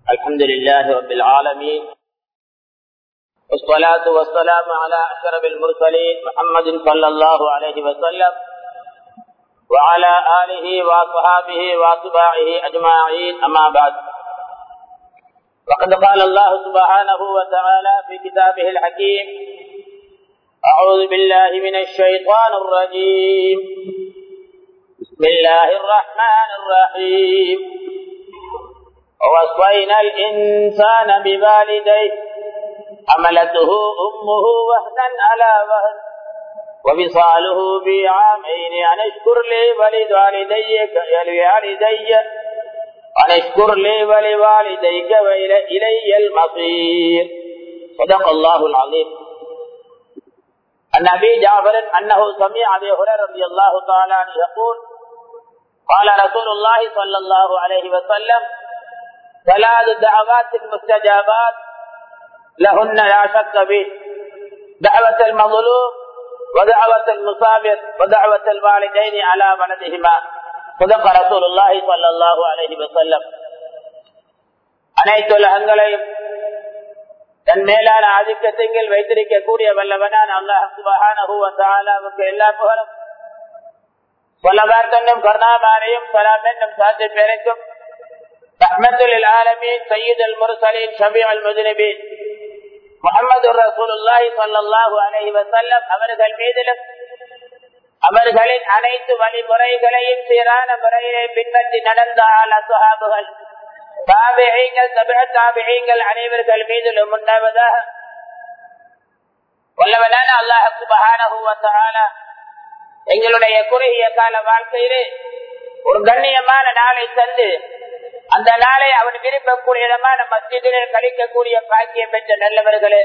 الحمد لله رب العالمين والصلاة والسلام على أشرف المرسلين محمد صلى الله عليه وسلم وعلى آله وصحابه واتباعه أجمعين أما بعد وقد قال الله سبحانه وتعالى في كتابه الحكيم أعوذ بالله من الشيطان الرجيم بسم الله الرحمن الرحيم ووصينا الإنسان بوالديه حملته أمه وهنا على وهن وبصاله بعامين أن اشكر لي ولوالديك ولوالدي أن اشكر لي ولوالديك وإلي المصير صدق الله العظيم عن أبي جعفر أنه سمع أبي هريرة رضي الله تعالى عنه يقول قال رسول الله صلى الله عليه وسلم ثلاث دعوات مستجابات لهن لا شك به دعوة المظلوم ودعوة المصابر ودعوة الوالدين على ولدهما صدق رسول الله صلى الله عليه وسلم அனைத்து உலகங்களையும் தன் மேலான ஆதிக்கத்திங்கள் வைத்திருக்கக்கூடிய வல்லவனான் அல்லாஹ் சுபஹானஹுவத்தாலாவுக்கு எல்லா புகழும் சொல்லவார்த்தன்னும் கருணாமாரையும் சலாம் என்னும் சாட்சி பேருக்கும் ரஹ்மத்துல் ஆலமீன் சையீத் அல் முர்சலீன் ஷபி அல் முஜ்னபீன் முகமது ரசூலுல்லாஹி ஸல்லல்லாஹு அலைஹி வஸல்லம் அவர்கள் மீதிலும் அவர்களின் அனைத்து வழிமுறைகளையும் சீரான முறையிலே பின்பற்றி நடந்த ஆள் அசுஹாபுகள் தாபிகள் தபிழ தாபிகள் அனைவர்கள் மீதிலும் உண்டாவதாக வல்லவனான அல்லாஹ் சுபஹானஹு வ தஆலா எங்களுடைய குறுகிய கால வாழ்க்கையிலே ஒரு கண்ணியமான நாளை தந்து அந்த நாளை அவன் விரும்பக்கூடிய இடமான மஸ்ஜிதிலே கழிக்கக்கூடிய பாக்கியம் பெற்ற நல்லவர்களே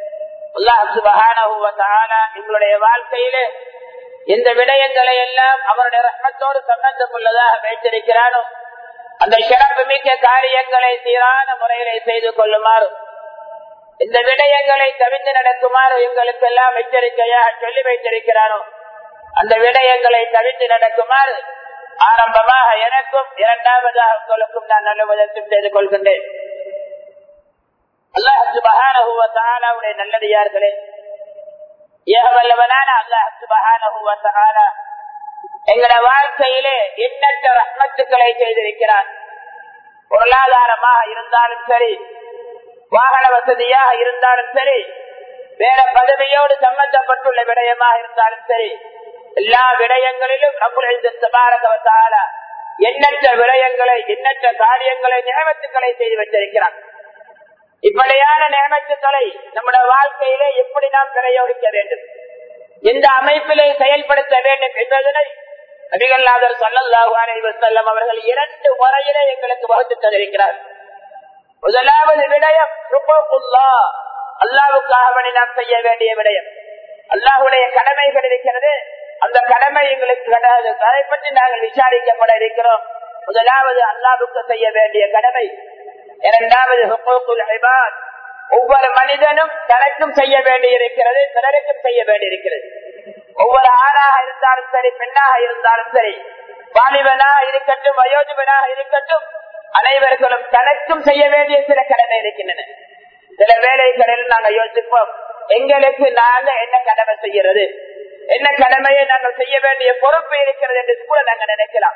எங்களுடைய வாழ்க்கையிலே இந்த விடயங்களை எல்லாம் அவருடைய ரத்னத்தோடு சம்பந்தம் உள்ளதாக வைத்திருக்கிறானோ அந்த சிறப்பு மிக்க காரியங்களை சீரான முறையிலே செய்து கொள்ளுமாறு இந்த விடயங்களை தவிர்த்து நடக்குமாறு எங்களுக்கு எல்லாம் எச்சரிக்கையாக சொல்லி வைத்திருக்கிறானோ அந்த விடயங்களை தவிர்த்து நடக்குமாறு ஆரம்பமாக எனக்கும் இரண்டாவதாக உங்களுக்கும் நான் நல்ல விதத்தில் செய்து கொள்கின்றேன் அல்லாஹுடைய நல்லடியார்களே ஏகவல்லவனான அல்லாஹுபகான எங்களோட வாழ்க்கையிலே எண்ணற்ற ரத்னத்துக்களை செய்திருக்கிறார் பொருளாதாரமாக இருந்தாலும் சரி வாகன வசதியாக இருந்தாலும் சரி வேற பதவியோடு சம்பந்தப்பட்டுள்ள விடயமாக இருந்தாலும் சரி எல்லா விடயங்களிலும் நம்முடைய எண்ணற்ற விடயங்களை எண்ணற்ற காரியங்களை நியமத்துக்களை செய்து வச்சிருக்கிறார் இப்படியான நியமத்துக்களை நம்முடைய வாழ்க்கையிலே எப்படி நாம் பிரயோகிக்க வேண்டும் எந்த அமைப்பிலே செயல்படுத்த வேண்டும் என்பதனை நபிகள்நாதர் சொல்லல்லாஹு அலைவர் செல்லம் அவர்கள் இரண்டு முறையிலே எங்களுக்கு வகுத்து தந்திருக்கிறார் முதலாவது விடயம் அல்லாவுக்காக நாம் செய்ய வேண்டிய விடயம் அல்லாஹுடைய கடமைகள் இருக்கிறது அந்த கடமை எங்களுக்கு கிடையாது அதை பற்றி நாங்கள் விசாரிக்கப்பட இருக்கிறோம் முதலாவது அல்லாவுக்கு செய்ய வேண்டிய கடமை இரண்டாவது ஒவ்வொரு மனிதனும் தனக்கும் செய்ய வேண்டியிருக்கிறது பிறருக்கும் செய்ய வேண்டியிருக்கிறது ஒவ்வொரு ஆணாக இருந்தாலும் சரி பெண்ணாக இருந்தாலும் சரி வாலிபனாக இருக்கட்டும் வயோதிபனாக இருக்கட்டும் அனைவர்களும் தனக்கும் செய்ய வேண்டிய சில கடமை இருக்கின்றன சில வேலைகளில் நாங்கள் யோசிப்போம் எங்களுக்கு நாங்க என்ன கடமை செய்யறது என்ன கடமையை நாங்கள் செய்ய வேண்டிய பொறுப்பு இருக்கிறது என்று கூட நாங்கள் நினைக்கலாம்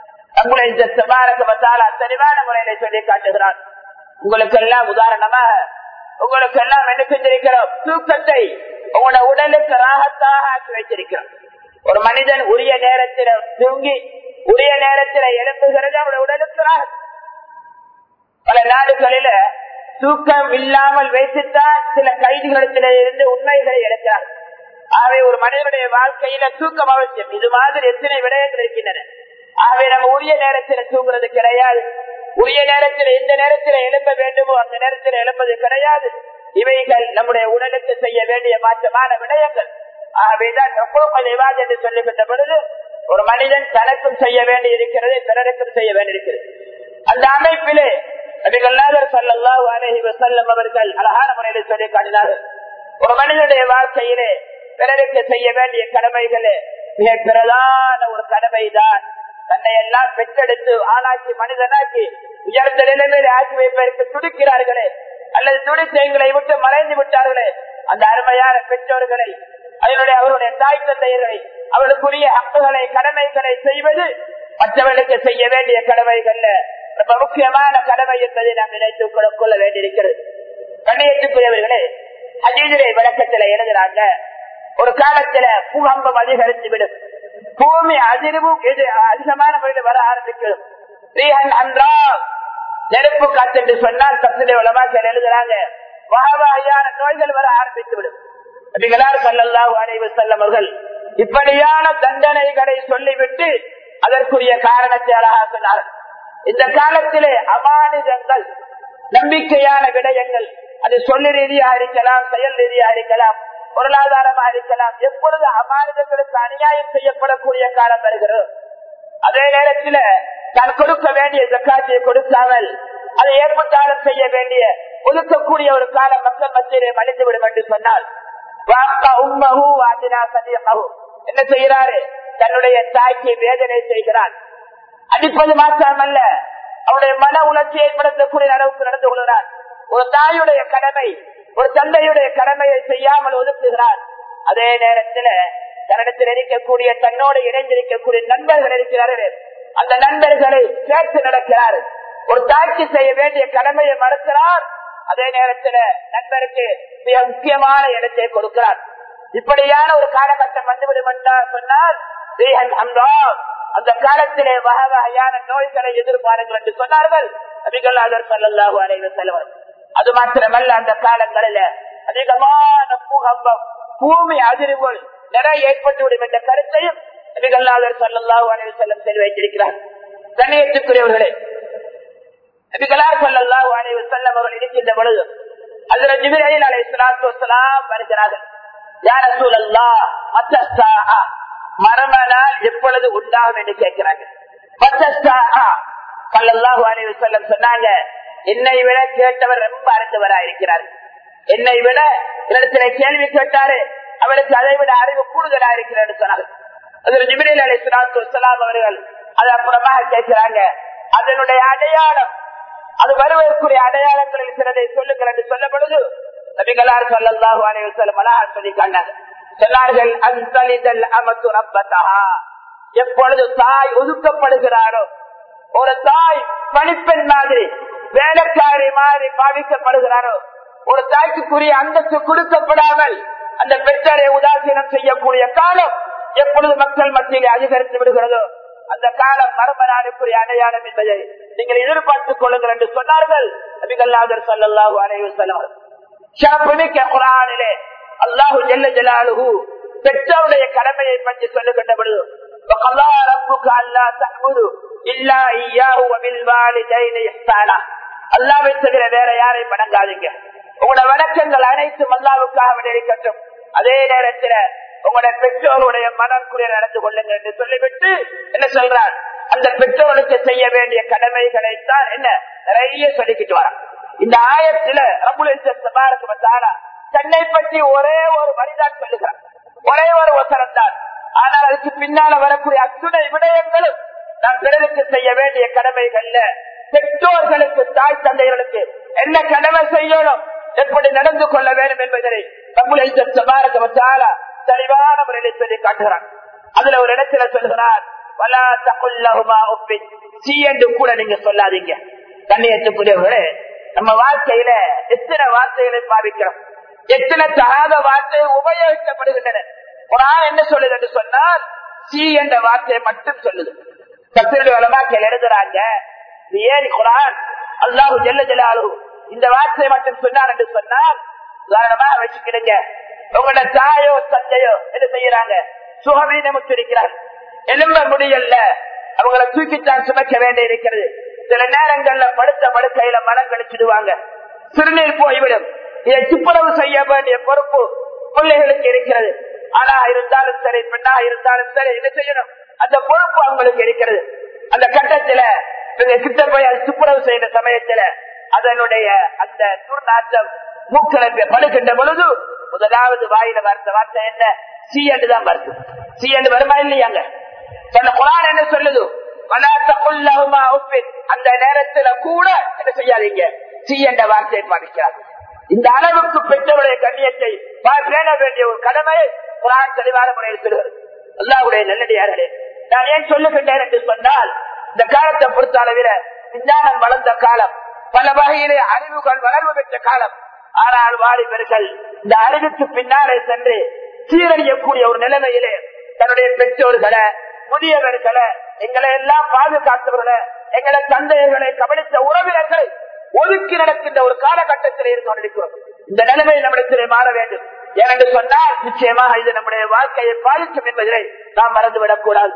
தெளிவான முறையில சொல்லி காட்டுகிறான் உங்களுக்கு எல்லாம் உதாரணமாக உங்களுக்கு எல்லாம் என்ன செஞ்சிருக்கிறோம் தூக்கத்தை உங்களோட உடலுக்கு ராகத்தாக ஆக்கி வைத்திருக்கிறோம் ஒரு மனிதன் உரிய நேரத்தில் தூங்கி உரிய நேரத்தில் எழுப்புகிறது அவருடைய உடலுக்கு ராகம் பல நாடுகளில தூக்கம் இல்லாமல் வைத்துத்தான் சில கைதிகளிடத்தில இருந்து உண்மைகளை எடுக்கிறார் ஆகவே ஒரு மனிதனுடைய வாழ்க்கையில தூக்கம் அவசியம் இது மாதிரி எத்தனை விடயங்கள் இருக்கின்றன ஆகவே நம்ம உரிய நேரத்தில் தூங்குறது கிடையாது உரிய நேரத்தில் எந்த நேரத்தில் எழுப்ப வேண்டுமோ அந்த நேரத்தில் எழுப்பது கிடையாது இவைகள் நம்முடைய உடலுக்கு செய்ய வேண்டிய மாற்றமான விடயங்கள் ஆகவேதான் என்று சொல்லுகின்ற பொழுது ஒரு மனிதன் தனக்கும் செய்ய வேண்டி இருக்கிறது பிறருக்கும் செய்ய வேண்டியிருக்கிறது அந்த அமைப்பிலே அவர்கள் அழகான முறையில் சொல்லி காட்டினார்கள் ஒரு மனிதனுடைய வாழ்க்கையிலே பிறருக்கு செய்ய வேண்டிய கடமைகளே மிக பிரதான ஒரு கடமைதான் தன்னை எல்லாம் பெற்றெடுத்து ஆளாக்கி மனிதனாக்கி உயர்ந்த நிலைமையில ஆக்கி வைப்பதற்கு துடிக்கிறார்களே அல்லது துடித்து எங்களை விட்டு மறைந்து விட்டார்களே அந்த அருமையான பெற்றோர்களை அதனுடைய அவருடைய தாய் தந்தையர்களை அவர்களுக்குரிய ஹக்குகளை கடமைகளை செய்வது மற்றவர்களுக்கு செய்ய வேண்டிய கடமைகள்ல ரொம்ப முக்கியமான கடமை என்பதை நாம் நினைத்துக் கொள்ள- கொள்ள வேண்டியிருக்கிறது கண்ணியத்துக்குரியவர்களே அஜீதிரை விளக்கத்துல எழுதுறாங்க ஒரு காலத்துல பூகம்பம் அதிகரித்து விடும் பூமி அதிர்வும் இது அதிகமான முறையில் வர ஆரம்பிக்கும் ரீஹன் அன்றா நெருப்பு காத்து என்று சொன்னால் தப்பிலே உலமாக்கள் எழுதுறாங்க வகவகையான நோய்கள் வர ஆரம்பித்து விடும் நபிகளார் ஸல்லல்லாஹு அலைஹி வஸல்லம் அவர்கள் இப்படியான தண்டனைகளை சொல்லிவிட்டு அதற்குரிய காரணத்தை அழகா சொன்னார்கள் இந்த காலத்திலே அமானிதங்கள் நம்பிக்கையான விடயங்கள் அது சொல்லு ரீதியாக இருக்கலாம் செயல் ரீதியாக இருக்கலாம் பொருளாதாரமாக இருக்கலாம் எப்பொழுது அமானிதங்களுக்கு அநியாயம் செய்யப்படக்கூடிய காலம் வருகிறது அதே நேரத்தில் தான் கொடுக்க வேண்டிய ஜக்காத்தியை கொடுக்காமல் அதை ஏற்பட்டாலும் செய்ய வேண்டிய ஒதுக்கக்கூடிய ஒரு காலம் மக்கள் மத்தியிலே மலிந்துவிடும் என்று சொன்னால் வாக்கா உம்மஹு வாதினா சதியஹு. என்ன செய்கிறாரு தன்னுடைய தாய்க்கு வேதனை செய்கிறான் அடிப்பது மாத்திரமல்ல அவருடைய மன உணர்ச்சி ஏற்படுத்தக்கூடிய அளவுக்கு நடந்து கொள்கிறார் ஒரு தாயுடைய கடமை ஒரு தந்தையுடைய கடமையை செய்யாமல் ஒதுக்குகிறார் அதே நேரத்தில் தன்னிடத்தில் இருக்கக்கூடிய தன்னோடு இணைந்திருக்கக்கூடிய நண்பர்கள் இருக்கிறார்கள் அந்த நண்பர்களை சேர்த்து நடக்கிறார் ஒரு தாய்க்கு செய்ய வேண்டிய கடமையை மறுக்கிறார் அதே நேரத்தில் நண்பருக்கு மிக முக்கியமான இடத்தை கொடுக்கிறார் இப்படியான ஒரு காலகட்டம் வந்துவிடும் என்றால் சொன்னால் ரீஹன் ஹம்ராம் அந்த காலத்திலே வகை வகையான நோய்களை எதிர்பாருங்கள் என்று சொன்னார்கள் நபிகள்லாதர் சல்லாஹூ அலைவ செல்வர் அது மாத்திரமல்ல அந்த காலங்களில் அதிகமான பூகம்பம் பூமி அதிர்வுகள் நிறைய ஏற்பட்டுவிடும் என்ற கருத்தையும் நபிகள்லாதர் சல்லாஹூ அலைவ செல்லம் செல் வைத்திருக்கிறார் கண்ணியத்துக்குரியவர்களே நபிகளார் சல்லாஹூ அலைவ செல்லம் அவர்கள் இருக்கின்ற பொழுது அதுல ஜிபிரையில் அலை சலாத்து வசலாம் வருகிறார்கள் யார சூழல்லா மத்த மரம நாள் எப்பொழுது உண்டாகும் என்று கேட்கிறாங்க பல்லல்லாஹு அலைஹி வஸல்லம் சொன்னாங்க என்னை விட கேட்டவர் ரொம்ப அறிந்தவராக இருக்கிறார் என்னை விட இடத்துல கேள்வி கேட்டாரு அவருக்கு அதை விட அறிவு கூடுதலா இருக்கிறார் சொன்னாங்க அதில் ஜிபிரில் அலி சுலாத்து வசலாம் அவர்கள் அது அப்புறமாக கேட்கிறாங்க அதனுடைய அடையாளம் அது வருவதற்குரிய அடையாளங்களில் சிலதை சொல்லுங்கள் என்று சொல்ல பொழுது நபிகளார் சொல்லல்லாஹு அலைஹி வஸல்லம் அழகா சொல்லி காண்டாங்க சொன்னார்கள் அந்தலிதல் அமத்து ரப்பத்தஹா எப்பொழுது தாய் ஒதுக்கப்படுகிறாரோ ஒரு தாய் பணிப்பெண் மாதிரி வேலைக்காரி மாதிரி பாவிக்கப்படுகிறாரோ ஒரு தாய்க்குரிய அந்தஸ்து கொடுக்கப்படாமல் அந்த பெற்றரை உதாசீனம் செய்யக்கூடிய காலம் எப்பொழுது மக்கள் மத்தியிலே அதிகரித்து விடுகிறதோ அந்த காலம் மரப நாடுக்குரிய அடையாளம் என்பதை நீங்கள் எதிர்பார்த்துக் கொள்ளுங்கள் என்று சொன்னார்கள் நபிகல்லாதர் சல்லாஹூ அலைவு செல்வார் சிறப்புமிக்க குரானிலே அல்லாஹு ஜெல்ல ஜலாலுஹு பெற்றோருடைய கடமையை பற்றி சொல்லுகின்ற பொழுது وَقَضَى رَبُّكَ أَلَّا تَعْبُدُوا إِلَّا إِيَّاهُ وَبِالْوَالِدَيْنِ إِحْسَانًا அல்லாவை தவிர வேற யாரையும் வணங்காதீங்க உங்களோட வணக்கங்கள் அனைத்தும் அல்லாவுக்காக விட இருக்கட்டும் அதே நேரத்தில் உங்களுடைய பெற்றோருடைய மனக்குறை நடந்து கொள்ளுங்க என்று சொல்லிவிட்டு என்ன சொல்றார் அந்த பெற்றோருக்கு செய்ய வேண்டிய கடமைகளை தான் என்ன நிறைய சொல்லிக்கிட்டு வரான் இந்த ஆயத்துல ரபுல் தன்னை பற்றி ஒரே ஒரு வரிதான் சொல்லுகிறார் ஒரே ஒரு வசனம் தான் ஆனால் அதுக்கு பின்னால வரக்கூடிய அத்துணை விடயங்களும் நாம் பிறருக்கு செய்ய வேண்டிய கடமைகள்ல பெற்றோர்களுக்கு தாய் தந்தைகளுக்கு என்ன கடமை செய்யணும் எப்படி நடந்து கொள்ள வேண்டும் என்பதை ரபுல் தெளிவான முறையில் சொல்லி காட்டுகிறான் அதுல ஒரு இடத்துல சொல்கிறார் வலா தகுல்லஹுமா உப்பின் சீ என்று கூட நீங்க சொல்லாதீங்க கண்ணியத்துக்குரியவர்களே நம்ம வாழ்க்கையில எத்தனை வார்த்தைகளை பாவிக்கிறோம் எத்தனை தகாத வார்த்தை உபயோகிக்கப்படுகின்றன குரான் என்ன சொல்லுது என்று சொன்னால் சி என்ற வார்த்தையை மட்டும் சொல்லுது தப்பினுடைய வளமாக்கள் எழுதுறாங்க இது ஏன் குரான் அல்லாஹு ஜெல்ல ஜலாலு இந்த வார்த்தையை மட்டும் சொன்னார் என்று சொன்னால் உதாரணமாக வச்சுக்கிடுங்க உங்களோட தாயோ தந்தையோ என்ன செய்யறாங்க சுகவீனமுற்று இருக்கிறார் எலும்ப முடியல அவங்களை தூக்கித்தான் சுமக்க வேண்டி இருக்கிறது சில நேரங்கள்ல படுத்த படுக்கையில மனம் கழிச்சிடுவாங்க சிறுநீர் போய்விடும் இதை துப்புரவு செய்ய வேண்டிய பொறுப்பு பிள்ளைகளுக்கு இருக்கிறது ஆனா இருந்தாலும் சரி பெண்ணா இருந்தாலும் சரி என்ன செய்யணும் அந்த பொறுப்பு அவங்களுக்கு இருக்கிறது அந்த கட்டத்துல நீங்க கிட்ட போய் அது துப்புரவு செய்யற சமயத்துல அதனுடைய அந்த துர்நாற்றம் மூக்கிழப்ப படுகின்ற பொழுது முதலாவது வாயில வார்த்தை வார்த்தை என்ன சி என்று தான் வருது சி என்று வருமா இல்லையாங்க சொன்ன குரான் என்ன சொல்லுது அந்த நேரத்துல கூட என்ன செய்யாதீங்க சி என்ற வார்த்தையை பாதிக்கிறார் இந்த அளவுக்கு பெற்றவருடைய கண்ணியத்தை பேண வேண்டிய ஒரு கடமையை குரான் தெளிவான முறையில் சொல்கிறது அல்லாவுடைய நல்லடியார்களே நான் ஏன் சொல்லுகின்றேன் என்று சொன்னால் இந்த காலத்தை பொறுத்த அளவில விஞ்ஞானம் வளர்ந்த காலம் பல வகையிலே அறிவுகள் வளர்வு பெற்ற காலம் ஆனால் வாலிபர்கள் இந்த அறிவுக்கு பின்னாலே சென்று சீரழியக்கூடிய ஒரு நிலைமையிலே தன்னுடைய பெற்றோர்களை முதியவர்களை எங்களை எல்லாம் பாதுகாத்தவர்களை எங்களை தந்தையர்களை கவனித்த உறவினர்களை ஒதுக்கி நடக்கின்ற ஒரு காலகட்டத்தில் இருந்து கொண்டிருக்கிறோம் இந்த நிலைமை நம்மிடத்திலே மாற வேண்டும் ஏனென்று சொன்னால் நிச்சயமாக இது நம்முடைய வாழ்க்கையை பாதிக்கும் என்பதை நாம் மறந்துவிடக் கூடாது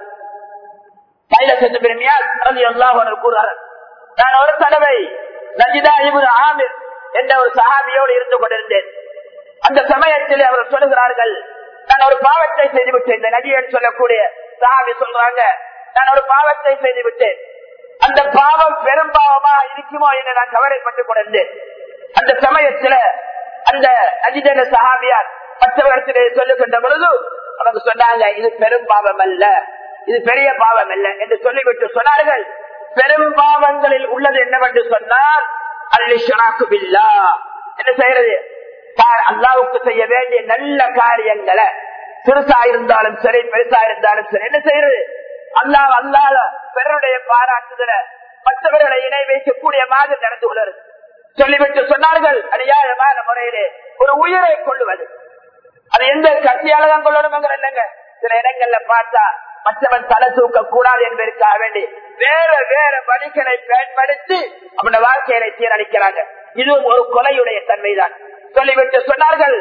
கூறுகிறார்கள் நான் ஒரு தடவை நஜிதா இபுன் ஆமிர் என்ற ஒரு சஹாபியோடு இருந்து கொண்டிருந்தேன் அந்த சமயத்தில் அவர் சொல்லுகிறார்கள் நான் ஒரு பாவத்தை செய்துவிட்டேன் இந்த நதியன் சொல்லக்கூடிய சஹாபி சொல்றாங்க நான் ஒரு பாவத்தை செய்து விட்டேன் அந்த பாவம் பெரும் பாவமா இருக்குமோ என்று நான் கவலைப்பட்டுக் கொண்டிருந்தேன் அந்த சமயத்துல அந்த அஜிதன சஹாபியார் மற்றவர்களிடத்திலே சொல்லுகின்ற பொழுது அவங்க சொன்னாங்க இது பெரும் பாவம் அல்ல இது பெரிய பாவம் அல்ல என்று சொல்லிவிட்டு சொன்னார்கள் பெரும் பாவங்களில் உள்ளது என்னவென்று சொன்னால் அல்லிஷனாக்குபில்லா என்ன செய்யறது அல்லாவுக்கு செய்ய வேண்டிய நல்ல காரியங்களை சிறுசா இருந்தாலும் சரி பெருசா இருந்தாலும் சரி என்ன செய்யறது அல்லாஹ் அல்லாத பிறருடைய பாராட்டுதல மற்றவர்களை இணை வைக்கக்கூடிய மாதிரி நடந்து கொள்வது சொல்லிவிட்டு சொன்னார்கள் அநியாயமான முறையிலே ஒரு உயிரை கொள்ளுவது அது எந்த கட்சியால தான் கொள்ளணும் இல்லைங்க சில இடங்கள்ல பார்த்தா மற்றவன் தலை தூக்க கூடாது என்பதற்காக வேண்டி வேற வேற வழிகளை பயன்படுத்தி அவன வாழ்க்கையை சீரழிக்கிறாங்க இதுவும் ஒரு கொலையுடைய தன்மைதான் சொல்லிவிட்டு சொன்னார்கள்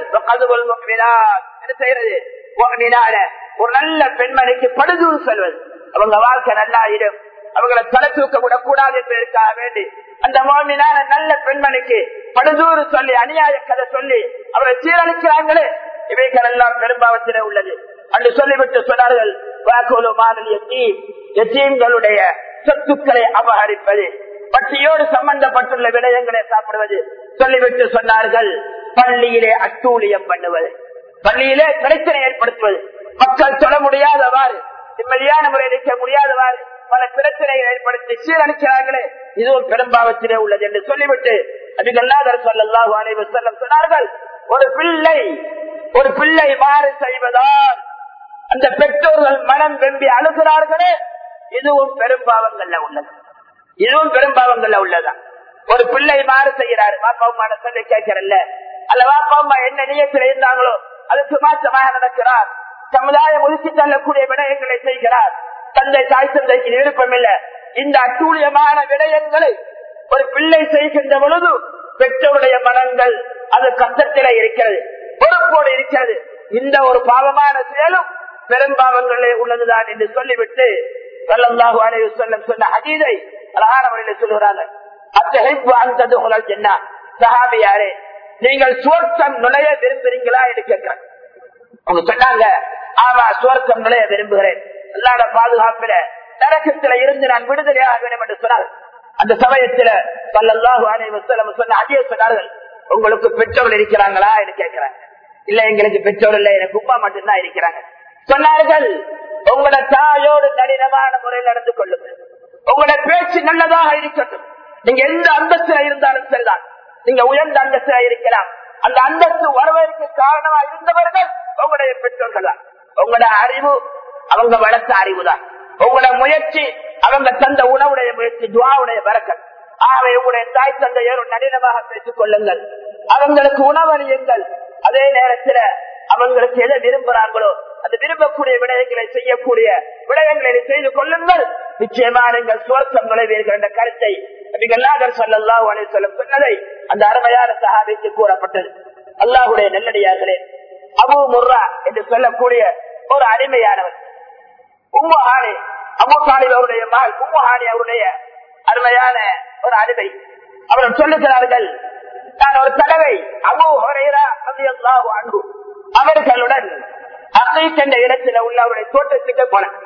என்ன செய்யறது ஒரு நல்ல பெண்மணிக்கு படுதூர் செல்வது அவங்க வாழ்க்கை நல்லா இடும் அவங்களை தலை தூக்க விடக்கூடாது என்பதற்காக வேண்டி அந்த மோமினான நல்ல பெண்மணிக்கு படுதூறு சொல்லி அநியாய கதை சொல்லி அவரை சீரழிக்கிறாங்களே இவைகள் எல்லாம் பெரும்பாவத்திலே உள்ளது என்று சொல்லிவிட்டு சொன்னார்கள் வாக்குலு மாதல் எத்தீம்களுடைய சொத்துக்களை அபகரிப்பது பட்டியோடு சம்பந்தப்பட்டுள்ள விடயங்களை சாப்பிடுவது சொல்லிவிட்டு சொன்னார்கள் பள்ளியிலே அட்டூழியம் பண்ணுவது பள்ளியிலே பிரச்சனை ஏற்படுத்துவது மக்கள் தொட முடியாதவாறு நிம்மதியான முறையில் இருக்க முடியாதவாறு பல பிரச்சனைகளை ஏற்படுத்தி சீரழிக்கிறார்களே இதுவும் பெரும்பாவத்திலே உள்ளது என்று சொல்லிவிட்டு அதுகல்லாதர் சொல்லலாம் அனைவர் செல்லம் சொன்னார்கள் ஒரு பிள்ளை ஒரு பிள்ளை மாறு செய்வதால் அந்த பெற்றோர்கள் மனம் வெம்பி அழுகிறார்களே இதுவும் பெரும்பாவங்கள்ல உள்ளது இதுவும் பெரும்பாவங்கள்ல உள்ளதா ஒரு பிள்ளை மாறு செய்கிறாரு பாப்பா அம்மா சொல்லி கேட்கிறல்ல அல்ல பாப்பா அம்மா என்ன நியத்தில் இருந்தாங்களோ அதுக்கு மாற்றமாக நடக்கிறார் சமுதாயம் ஒதுக்கி தள்ளக்கூடிய விடயங்களை செய்கிறார் தந்தை தாய் தந்தைக்கு விருப்பம் இல்ல இந்த அட்டூழியமான விடயங்களை ஒரு பிள்ளை செய்கின்ற பொழுது பெற்றோருடைய மனங்கள் அது கஷ்டத்தில இருக்கிறது பொறுப்போடு இருக்கிறது இந்த ஒரு பாவமான செயலும் பெரும்பாவங்களே உள்ளதுதான் என்று சொல்லிவிட்டு சொல்லல்லாஹு அலைஹி வஸல்லம் சொன்ன ஹதீதை அழகான முறையில் சொல்லுகிறாங்க அத்தகைப்பு அந்தது உலல் என்ன சஹாபியாரே நீங்கள் சுவர்க்கம் நுழைய விரும்புறீங்களா என்று கேட்கிறேன் அவங்க சொன்னாங்க ஆமா சுவர்க்கம் நுழைய விரும்புகிறேன் அல்லாட பாதுகாப்பில நரக்கத்தில இருந்து நான் விடுதலையாக வேண்டும் என்று சொன்னார் அந்த சமயத்துல பல்லல்லாஹு அலைஹி வஸல்லம் சொன்ன அதே சொன்னார்கள் உங்களுக்கு பெற்றோர்கள் இருக்கிறாங்களா என்று கேட்கிறாங்க இல்ல எங்களுக்கு பெற்றோர் இல்ல எனக்கு உப்பா மட்டும்தான் இருக்கிறாங்க சொன்னார்கள் உங்களோட தாயோடு நளினமான முறையில் நடந்து கொள்ளுங்கள் உங்களோட பேச்சு நல்லதாக இருக்கட்டும் நீங்க எந்த அந்தஸ்துல இருந்தாலும் சரிதான் நீங்க உயர்ந்த அந்தஸ்துல இருக்கலாம் அந்த அந்தஸ்து வருவதற்கு காரணமா இருந்தவர்கள் உங்களுடைய பெற்றோர்கள் தான் உங்களோட அறிவு அவங்க வளர்த்த அறிவு தான் உங்களோட முயற்சி அவங்க தந்த உணவுடைய முயற்சி துவாவுடைய வரக்கல் ஆகவே உங்களுடைய தாய் தந்தையர் நளினமாக பேசிக் கொள்ளுங்கள் அவங்களுக்கு உணவளியுங்கள் அதே நேரத்துல அவங்களுக்கு எதை விரும்புறாங்களோ அந்த விரும்பக்கூடிய விடயங்களை செய்யக்கூடிய விடயங்களை செய்து கொள்ளுங்கள் நிச்சயமா நீங்கள் சுவர்க்கம் நுழைவீர்கள் என்ற கருத்தை நபிகள்லாதர் சொல்லல்லாஹு அலைஹி வஸல்லம் சொன்னதை அந்த அருமையான சஹாபிக்கு கூறப்பட்டது அல்லாஹுடைய நல்லடியார்களே அபு முர்ரா என்று சொல்லக்கூடிய ஒரு அடிமையானவர் உம்முஹானி அபு சாலிப் அவருடைய மகள் உம்முஹானி அவருடைய அருமையான ஒரு அடிமை அவர்கள் சொல்லுகிறார்கள் நான் ஒரு தடவை அபு ஹுரைரா ரலியல்லாஹு அன்ஹு அவர்களுடன் அசைத் என்ற இடத்துல உள்ள அவருடைய தோட்டத்துக்கு போனேன்